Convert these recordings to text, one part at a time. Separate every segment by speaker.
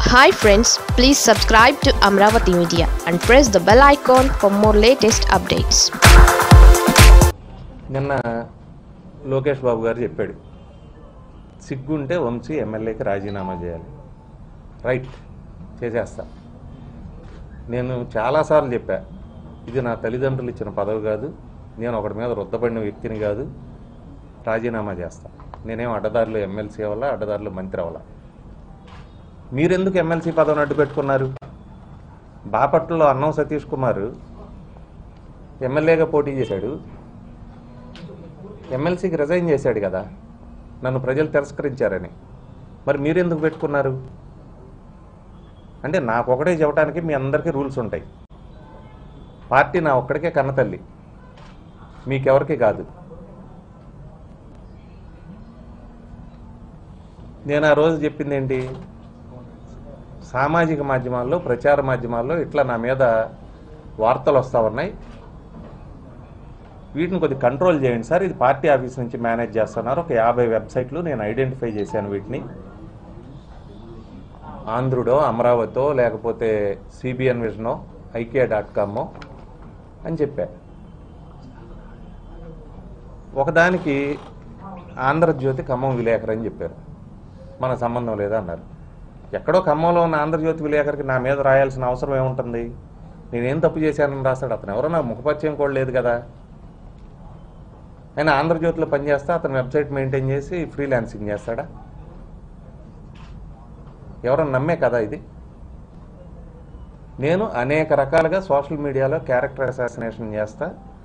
Speaker 1: Hi friends please subscribe to Amaravati media and press the bell icon for more latest updates
Speaker 2: నిన్న లోకేష్ బాబు గారు చెప్పాడు సిగ్గుంటే వంశీ ఎమ్మెల్యేకి రాజీనామా చేయాలి రైట్ చేసేస్తా నేను చాలాసార్లు చెప్పా ఇది నా తల్లిదండ్రులు ఇచ్చిన పదవి కాదు నేను ఒకటి మీద రుద్దపడిన వ్యక్తిని కాదు రాజీనామా చేస్తా నేనేం అడ్డదారిలో ఎమ్మెల్సీ అవ్వాలా అడ్డదారిలో మంత్రి అవ్వాలా మీరెందుకు ఎమ్మెల్సీ పదవిని అడ్డు పెట్టుకున్నారు బాపట్లలో అన్నం సతీష్ కుమార్ ఎమ్మెల్యేగా పోటీ చేశాడు ఎమ్మెల్సీకి రిజైన్ చేశాడు కదా నన్ను ప్రజలు తిరస్కరించారని మరి మీరెందుకు పెట్టుకున్నారు అంటే నాకు ఒకటే చెప్పడానికి మీ అందరికీ రూల్స్ ఉంటాయి పార్టీ నా ఒక్కడికే కన్నతల్లి మీకెవరికి కాదు నేను ఆ రోజు చెప్పింది ఏంటి సామాజిక మాధ్యమాల్లో ప్రచార మాధ్యమాల్లో ఇట్లా నా మీద వార్తలు వస్తూ ఉన్నాయి వీటిని కొద్దిగా కంట్రోల్ చేయండి సార్ ఇది పార్టీ ఆఫీస్ నుంచి మేనేజ్ చేస్తున్నారు ఒక యాభై వెబ్సైట్లు నేను ఐడెంటిఫై చేశాను వీటిని ఆంధ్రుడో అమరావతితో లేకపోతే సిబిఎన్ విజనో ఐకియా డాట్ కామో అని చెప్పా ఒకదానికి ఆంధ్రజ్యోతి ఖమ్మం విలేకరు అని చెప్పారు మన సంబంధం లేదా అన్నారు ఎక్కడో ఖమ్మంలో ఉన్న ఆంధ్రజ్యోతి విలేకరికి నా మీద రాయాల్సిన అవసరం ఏముంటుంది నేనేం తప్పు చేశానని రాస్తాడు అతను ఎవరో నాకు ముఖపరిచయం కూడా లేదు కదా ఆయన ఆంధ్రజ్యోతిలో పనిచేస్తా అతను వెబ్సైట్ మెయింటైన్ చేసి ఫ్రీలాన్సింగ్ చేస్తాడా ఎవరన్నా నమ్మే కదా ఇది నేను అనేక రకాలుగా సోషల్ మీడియాలో క్యారెక్టర్ అసాసినేషన్ చేస్తా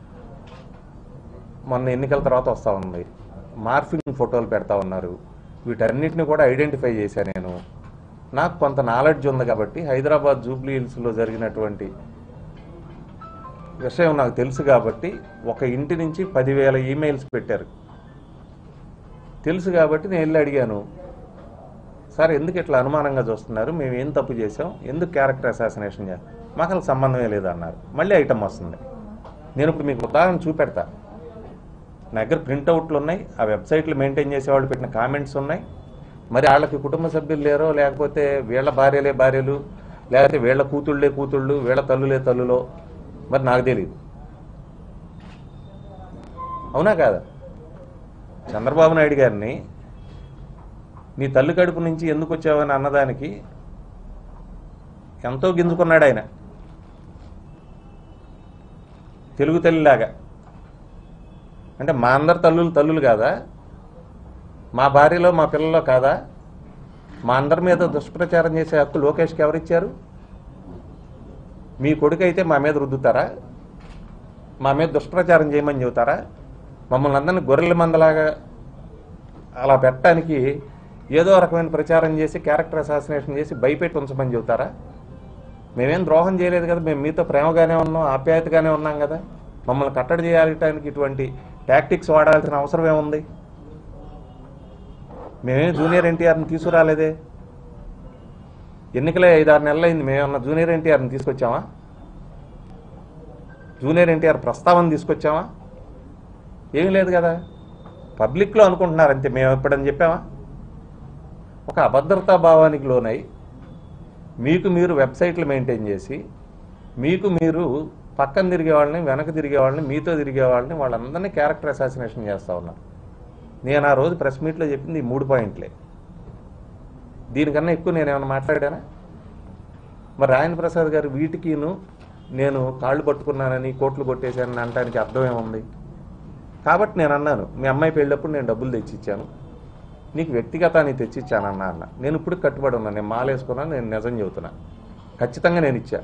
Speaker 2: మొన్న ఎన్నికల తర్వాత వస్తూ ఉంది మార్ఫింగ్ ఫోటోలు పెడతా ఉన్నారు వీటన్నిటిని కూడా ఐడెంటిఫై చేశాను నేను నాకు కొంత నాలెడ్జ్ ఉంది కాబట్టి హైదరాబాద్ జూబ్లీ హిల్స్లో జరిగినటువంటి విషయం నాకు తెలుసు కాబట్టి ఒక ఇంటి నుంచి పదివేల ఈమెయిల్స్ పెట్టారు తెలుసు కాబట్టి నేను వెళ్ళి అడిగాను సార్ ఎందుకు ఇట్లా అనుమానంగా చూస్తున్నారు మేము ఏం తప్పు చేసాం ఎందుకు క్యారెక్టర్ అసాసినేషన్ చేస్తాం మాకు అసలు సంబంధమే లేదన్నారు మళ్ళీ ఐటమ్ వస్తుంది నేను ఇప్పుడు మీకు ఉదాహరణ చూపెడతా నా దగ్గర ప్రింట్అవుట్లు ఉన్నాయి ఆ వెబ్సైట్లు మెయింటైన్ చేసేవాళ్ళు పెట్టిన కామెంట్స్ ఉన్నాయి మరి వాళ్ళకి కుటుంబ సభ్యులు లేరో లేకపోతే వీళ్ళ భార్యలే భార్యలు లేకపోతే వీళ్ళ కూతుళ్ళే కూతుళ్ళు వీళ్ళ తల్లులే తల్లులో మరి నాకు తెలియదు అవునా కాదా చంద్రబాబు నాయుడు గారిని నీ తల్లి కడుపు నుంచి ఎందుకు వచ్చావని అన్నదానికి ఎంతో గింజుకున్నాడు ఆయన తెలుగు తల్లిలాగా అంటే మా అందరి తల్లులు తల్లులు కాదా మా భార్యలో మా పిల్లలో కాదా మా అందరి మీద దుష్ప్రచారం చేసే హక్కు లోకేష్కి ఎవరిచ్చారు మీ కొడుకు అయితే మా మీద రుద్దుతారా మా మీద దుష్ప్రచారం చేయమని చెబుతారా మమ్మల్ని అందరినీ గొర్రెల మందలాగా అలా పెట్టడానికి ఏదో రకమైన ప్రచారం చేసి క్యారెక్టర్ అసాసినేషన్ చేసి భయపెట్టి ఉంచమని చెబుతారా మేమేం ద్రోహం చేయలేదు కదా మేము మీతో ప్రేమగానే ఉన్నాం ఆప్యాయతగానే ఉన్నాం కదా మమ్మల్ని కట్టడి చేయడానికి ఇటువంటి టాక్టిక్స్ వాడాల్సిన అవసరం ఏముంది మేమేం జూనియర్ ఎన్టీఆర్ని తీసుకురాలేదే ఎన్నికలే ఐదారు నెలలు అయింది మేమన్నా జూనియర్ ఎన్టీఆర్ని తీసుకొచ్చామా జూనియర్ ఎన్టీఆర్ ప్రస్తావన తీసుకొచ్చామా ఏమీ లేదు కదా పబ్లిక్లో అనుకుంటున్నారు అంతే మేము ఎప్పుడని చెప్పామా ఒక అభద్రతా భావానికి లోనై మీకు మీరు వెబ్సైట్లు మెయింటైన్ చేసి మీకు మీరు పక్కన తిరిగే వాళ్ళని వెనక తిరిగే వాళ్ళని మీతో తిరిగే వాళ్ళని వాళ్ళందరినీ క్యారెక్టర్ అసాసినేషన్ చేస్తూ ఉన్నారు నేను ఆ రోజు ప్రెస్ మీట్లో చెప్పింది ఈ మూడు పాయింట్లే దీనికన్నా ఎక్కువ నేను ఏమైనా మాట్లాడానా మరి రాయన ప్రసాద్ గారు వీటికిను నేను కాళ్ళు పట్టుకున్నానని కోట్లు కొట్టేశానని అనడానికి అర్థం ఏముంది కాబట్టి నేను అన్నాను మీ అమ్మాయి పెళ్ళప్పుడు నేను డబ్బులు తెచ్చిచ్చాను నీకు వ్యక్తిగతాన్ని తెచ్చిచ్చానన్నా అన్న నేను ఇప్పుడు కట్టుబడి ఉన్నాను నేను మాలేసుకున్నాను నేను నిజం చెబుతున్నా ఖచ్చితంగా నేను ఇచ్చా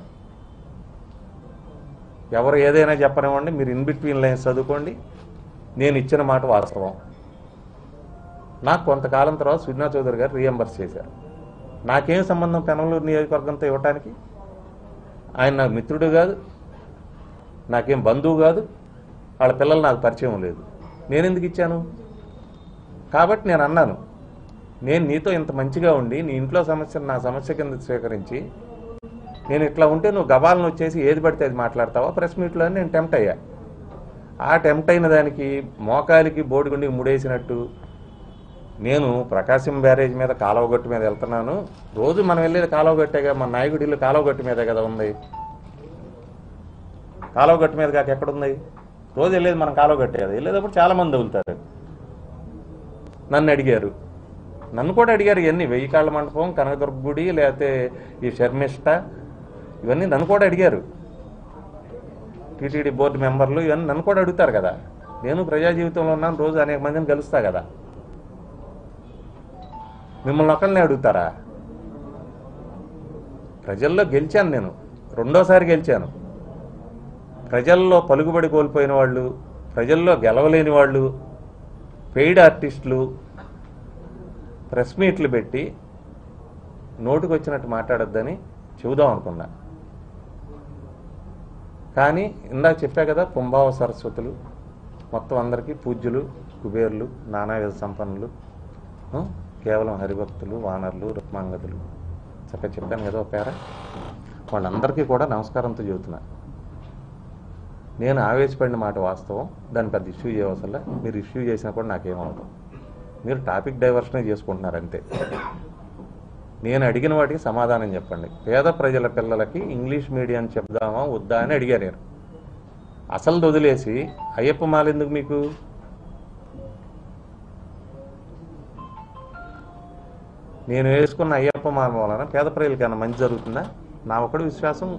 Speaker 2: ఎవరు ఏదైనా చెప్పనివ్వండి మీరు ఇన్ బిట్వీన్ లైన్స్ చదువుకోండి నేను ఇచ్చిన మాట వాస్తవం నాకు కొంతకాలం తర్వాత సుజనా చౌదరి గారు రీఎంబర్స్ చేశారు నాకేం సంబంధం పెనమలూరు నియోజకవర్గంతో ఇవ్వటానికి ఆయన నాకు మిత్రుడు కాదు నాకేం బంధువు కాదు వాళ్ళ పిల్లలు నాకు పరిచయం లేదు నేను ఎందుకు ఇచ్చాను కాబట్టి నేను అన్నాను నేను నీతో ఇంత మంచిగా ఉండి నీ ఇంట్లో సమస్యను నా సమస్య కింద స్వీకరించి నేను ఇట్లా ఉంటే నువ్వు గబాలను వచ్చేసి ఏది పడితే అది మాట్లాడతావా ప్రెస్ మీట్లో అని నేను టెంప్ట్ అయ్యా ఆ టెంప్ట్ అయిన దానికి మోకాలికి బోడిగుండికి ముడేసినట్టు నేను ప్రకాశం బ్యారేజ్ మీద కాలువగట్టు మీద వెళ్తున్నాను రోజు మనం వెళ్ళేది కాలువగట్టేగా మన నాయకుడి ఇల్లు కాలువగట్టు మీదే కదా ఉంది కాలువగట్టు మీద కాక ఎక్కడుంది రోజు వెళ్ళేది మనం కాలువగట్టే కదా వెళ్ళేటప్పుడు చాలా మంది వదులుతారు నన్ను అడిగారు నన్ను కూడా అడిగారు ఇవన్నీ వెయ్యి కాళ్ళ మండపం కనకదుర్గ గుడి లేకపోతే ఈ శర్మిష్ట ఇవన్నీ నన్ను కూడా అడిగారు టీటీడీ బోర్డు మెంబర్లు ఇవన్నీ నన్ను కూడా అడుగుతారు కదా నేను ప్రజా జీవితంలో ఉన్నాను రోజు అనేక మందిని కలుస్తా కదా మిమ్మల్ని ఒకరిని అడుగుతారా ప్రజల్లో గెలిచాను నేను రెండోసారి గెలిచాను ప్రజల్లో పలుకుబడి కోల్పోయిన వాళ్ళు ప్రజల్లో గెలవలేని వాళ్ళు పెయిడ్ ఆర్టిస్టులు ప్రెస్ మీట్లు పెట్టి నోటికి వచ్చినట్టు మాట్లాడొద్దని చెబుదాం అనుకున్నా కానీ ఇందాక చెప్పా కదా కుంభావ సరస్వతులు మొత్తం అందరికీ పూజ్యులు కుబేర్లు నానావిధ సంపన్నులు ఆ, కేవలం హరిభక్తులు వానరులు రుక్మాంగదులు చక్కగా చెప్పాను కదా ఒక పేర వాళ్ళందరికీ కూడా నమస్కారంతో చెబుతున్నా నేను ఆవేశపడిన మాట వాస్తవం దాన్ని పెద్ద ఇష్యూ చేయవసల్లా మీరు ఇష్యూ చేసినా కూడా నాకేమవుతుంది మీరు టాపిక్ డైవర్షనే చేసుకుంటున్నారు అంతే నేను అడిగిన వాటికి సమాధానం చెప్పండి పేద ప్రజల పిల్లలకి ఇంగ్లీష్ మీడియం చెప్దామా వద్దా అని అడిగాను నేను అసలు వదిలేసి అయ్యప్ప మాల ఎందుకు మీకు నేను వేసుకున్న అయ్యప్ప మాల వలన పేద ప్రజలకి ఏమైనా మంచి జరుగుతుందా నా ఒకటి విశ్వాసం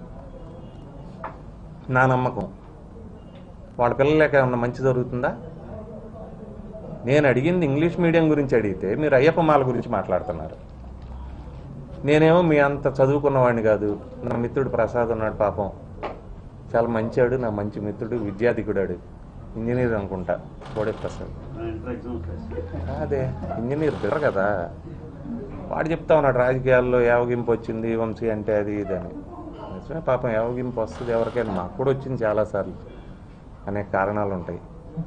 Speaker 2: నా నమ్మకం వాళ్ళ పిల్లలకి ఏమన్నా మంచి జరుగుతుందా నేను అడిగింది ఇంగ్లీష్ మీడియం గురించి అడిగితే మీరు అయ్యప్ప మాల గురించి మాట్లాడుతున్నారు నేనేమో మీ అంత చదువుకున్నవాడిని కాదు నా మిత్రుడు ప్రసాద్ ఉన్నాడు పాపం చాలా మంచాడు నా మంచి మిత్రుడు విద్యాధికుడాడు ఇంజనీర్ అనుకుంటా కోడే ప్రసాద్ అదే ఇంజనీర్ బిర్ర కదా వాడు చెప్తా ఉన్నాడు రాజకీయాల్లో యావగింపు వచ్చింది వంశీ అంటే అది ఇది అని నిజమే పాపం యావగింపు వస్తుంది ఎవరికైనా మాకు కూడా వచ్చింది చాలాసార్లు అనేక కారణాలు ఉంటాయి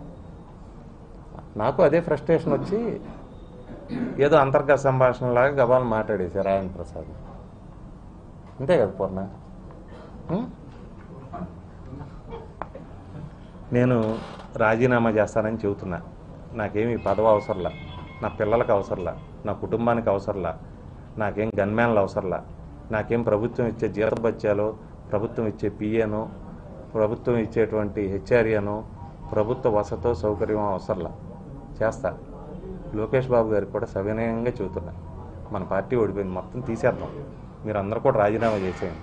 Speaker 2: నాకు అదే ఫ్రస్ట్రేషన్ వచ్చి ఏదో అంతర్గత సంభాషణలాగా గబాలను మాట్లాడేశారు ఆయన ప్రసాద్ అంతే కదా పూర్ణ ఉం? నేను రాజీనామా చేస్తానని చెబుతున్నా నాకేమి పదవి అవసరంలా నా పిల్లలకు అవసరంలా నా కుటుంబానికి అవసరంలా నాకేం గన్మ్యాన్లు అవసరంలా నాకేం ప్రభుత్వం ఇచ్చే జీతభత్యాలు ప్రభుత్వం ఇచ్చే పిఏనో ప్రభుత్వం ఇచ్చేటువంటి హెచ్ఆర్ఏనో ప్రభుత్వ వసతో సౌకర్యం అవసరంలా చేస్తా లోకేష్ బాబు గారికి కూడా సవినయంగా చెబుతున్నా మన పార్టీ ఓడిపోయింది మొత్తం తీసేద్దాం మీరు అందరూ కూడా రాజీనామా చేసేయండి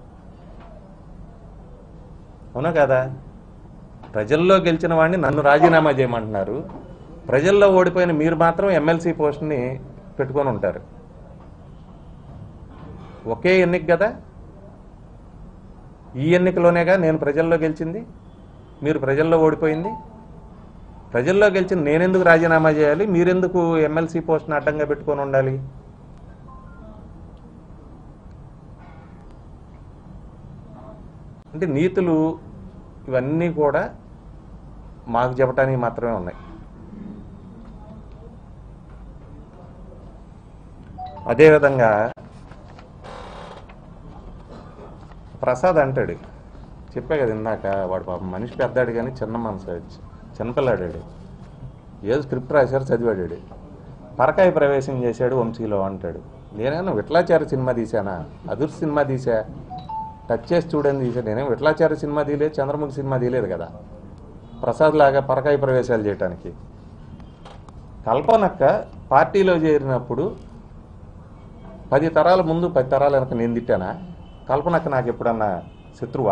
Speaker 2: అవునా కదా ప్రజల్లో గెలిచిన వాడిని నన్ను రాజీనామా చేయమంటున్నారు ప్రజల్లో ఓడిపోయిన మీరు మాత్రం ఎమ్మెల్సీ పోస్ట్ని పెట్టుకొని ఉంటారు ఒకే ఎన్నిక కదా ఈ ఎన్నికలోనేగా నేను ప్రజల్లో గెలిచింది మీరు ప్రజల్లో ఓడిపోయింది ప్రజల్లో గెలిచిన నేనెందుకు రాజీనామా చేయాలి మీరెందుకు ఎమ్మెల్సీ పోస్ట్ని అడ్డంగా పెట్టుకొని ఉండాలి అంటే నీతులు ఇవన్నీ కూడా మాకు చెప్పడానికి మాత్రమే ఉన్నాయి అదేవిధంగా ప్రసాద్ అంటాడు చెప్పే కదా ఇందాక వాడు పాపం మనిషి పెద్దాడు కానీ చిన్న మనసు చిన్నపిల్లాడాడు ఏదో స్క్రిప్ట్ రాశారు చదివాడాడు పరకాయ ప్రవేశం చేశాడు వంశీలో అంటాడు నేనైనా విట్లాచార సినిమా తీశానా అదుర్ సినిమా తీసా టచ్ చేసి చూడని తీసా నేనేం విట్లాచార సినిమా తీయలేదు చంద్రముఖి సినిమా తీయలేదు కదా ప్రసాద్ లాగా పరకాయ ప్రవేశాలు చేయటానికి కల్పనక్క పార్టీలో చేరినప్పుడు పది తరాల ముందు పది తరాల వెనక నేను తిట్టానా కల్పనక్క నాకు ఎప్పుడన్నా శత్రువా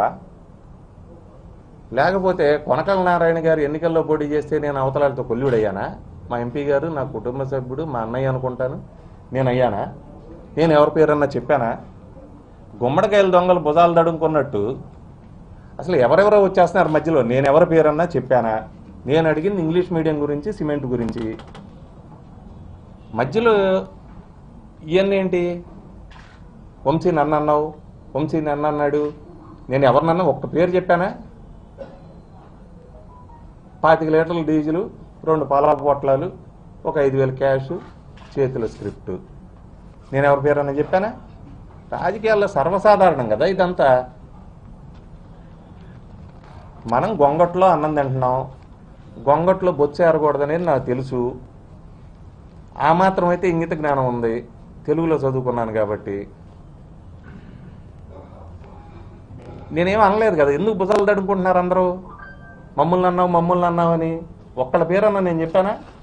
Speaker 2: లేకపోతే కొనకల నారాయణ గారు ఎన్నికల్లో పోటీ చేస్తే నేను అవతలాలతో కొల్లుడయ్యానా మా ఎంపీ గారు నా కుటుంబ సభ్యుడు మా అన్నయ్య అనుకుంటాను నేను అయ్యానా నేను ఎవరి పేరన్నా చెప్పానా గుమ్మడికాయల దొంగలు భుజాలు దడుముకున్నట్టు అసలు ఎవరెవరో వచ్చేస్తున్నారు మధ్యలో నేను ఎవరి పేరన్నా చెప్పానా నేను అడిగింది ఇంగ్లీష్ మీడియం గురించి సిమెంట్ గురించి మధ్యలో ఇవన్నీ ఏంటి వంశీ నన్ను అన్నావు వంశీ నన్ను అన్నాడు నేను ఎవరినన్నా ఒక్క పేరు చెప్పానా పాతిక లీటర్ల డీజిలు రెండు పాల పొట్లాలు ఒక ఐదు వేల క్యాష్ చేతుల స్క్రిప్ట్ నేను ఎవరి పేరన్నా చెప్పానా రాజకీయాల్లో సర్వసాధారణం కదా ఇదంతా మనం గొంగట్లో అన్నం తింటున్నాం గొంగట్లో బొచ్చు ఏరకూడదనేది నాకు తెలుసు ఆ మాత్రం అయితే ఇంగిత జ్ఞానం ఉంది తెలుగులో చదువుకున్నాను కాబట్టి నేనేం అనలేదు కదా ఎందుకు భుజాలు తడుముకుంటున్నారు అందరూ మమ్మల్ని అన్నావు మమ్మల్ని అన్నావు అని ఒక్కళ్ళ పేరన్నా నేను చెప్పానా